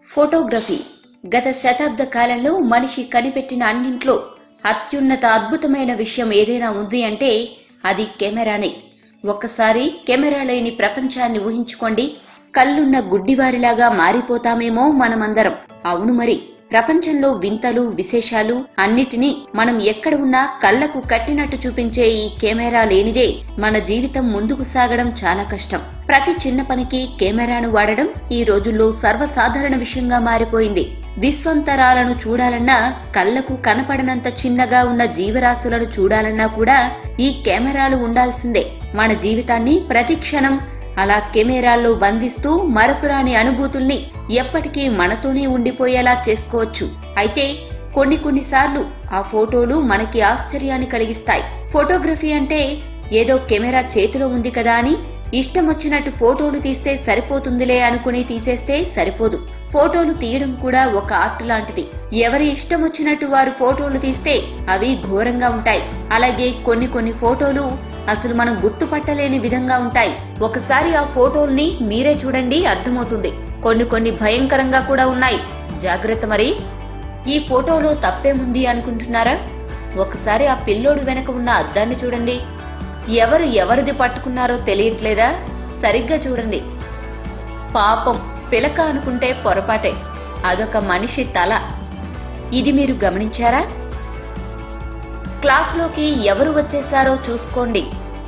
photography గత శతాబ్ద కాలంలో మనిషి కనిపెట్టిన అన్నింట్లో అత్యున్నత అద్భుతమైన విషయం ఏదైనా ఉంది అంటే అది కెమెరానే ఒక్కసారి కెమెరా లేని ప్రపంచాన్ని ఊహించుకోండి కళ్ళున్న గుడ్డివారిలాగా మారిపోతామేమో మనమందరం అవును మరి ప్రపంచంలో వింతలు విశేషాలు అన్నిటినీ మనం ఎక్కడ ఉన్నా కళ్లకు కట్టినట్టు చూపించే ఈ కెమెరా లేనిదే మన జీవితం ముందుకు సాగడం చాలా కష్టం ప్రతి చిన్న పనికి కెమెరాను వాడడం ఈ రోజుల్లో సర్వసాధారణ విషయంగా మారిపోయింది విశ్వంతరాలను చూడాలన్నా కళ్లకు కనపడనంత చిన్నగా ఉన్న జీవరాశులను చూడాలన్నా కూడా ఈ కెమెరాలు ఉండాల్సిందే మన జీవితాన్ని ప్రతి క్షణం అలా కెమెరాల్లో బంధిస్తూ మరపురాని అనుభూతుల్ని ఎప్పటికీ మనతోనే ఉండిపోయేలా చేసుకోవచ్చు అయితే కొన్ని కొన్నిసార్లు ఆ ఫోటోలు మనకి ఆశ్చర్యాన్ని కలిగిస్తాయి ఫోటోగ్రఫీ అంటే ఏదో కెమెరా చేతిలో ఉంది కదా అని ఇష్టం వచ్చినట్టు ఫోటోలు తీస్తే సరిపోతుందిలే అనుకుని తీసేస్తే సరిపోదు ఫోటోలు తీయడం కూడా ఒక ఆర్ట్ లాంటిది ఎవరి ఇష్టం వచ్చినట్టు వారు ఫోటోలు తీస్తే అవి ఘోరంగా ఉంటాయి అలాగే కొన్ని కొన్ని ఫోటోలు అసలు మనం గుర్తుపట్టలేని విధంగా ఉంటాయి ఒకసారి ఆ ఫోటోల్ని మీరే చూడండి అర్థమవుతుంది కొన్ని కొన్ని భయంకరంగా కూడా ఉన్నాయి జాగ్రత్త మరి ఈ ఫోటోలో తప్పేముంది అనుకుంటున్నారా ఒకసారి ఆ పిల్లోడు వెనక ఉన్న అద్దాన్ని చూడండి ఎవరు ఎవరిది పట్టుకున్నారో తెలియట్లేదా సరిగ్గా చూడండి పాపం పిలక అనుకుంటే పొరపాటే అదొక మనిషి తల ఇది మీరు గమనించారా క్లాస్లోకి ఎవరు వచ్చేసారో చూసుకోండి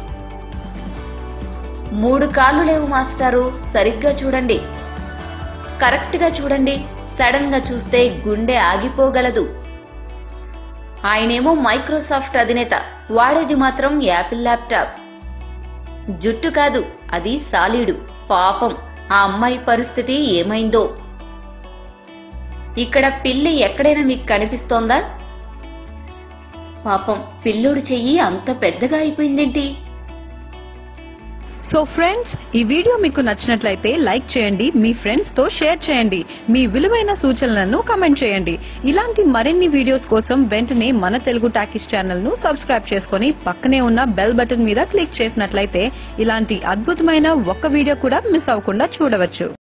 మూడు కాళ్ళు లేవు మాస్టారు సరిగ్గా చూడండి కరెక్ట్గా చూడండి సడన్ గా చూస్తే గుండె ఆగిపోగలదు ఆయనేమో మైక్రోసాఫ్ట్ అధినేత వాడేది మాత్రం యాపిల్ ల్యాప్టాప్ జుట్టు కాదు అది సాలీడు పాపం ఆ అమ్మాయి పరిస్థితి ఏమైందో ఇక్కడ పిల్లి ఎక్కడైనా మీకు కనిపిస్తోందా పాపం పిల్లోడు చెయ్యి అంత పెద్దగా అయిపోయిందేంటి సో ఫ్రెండ్స్ ఈ వీడియో మీకు నచ్చినట్లయితే లైక్ చేయండి మీ ఫ్రెండ్స్ తో షేర్ చేయండి మీ విలువైన సూచనలను కమెంట్ చేయండి ఇలాంటి మరిన్ని వీడియోస్ కోసం వెంటనే మన తెలుగు టాకీస్ ఛానల్ ను సబ్స్క్రైబ్ చేసుకుని పక్కనే ఉన్న బెల్ బటన్ మీద క్లిక్ చేసినట్లయితే ఇలాంటి అద్భుతమైన ఒక్క వీడియో కూడా మిస్ అవ్వకుండా చూడవచ్చు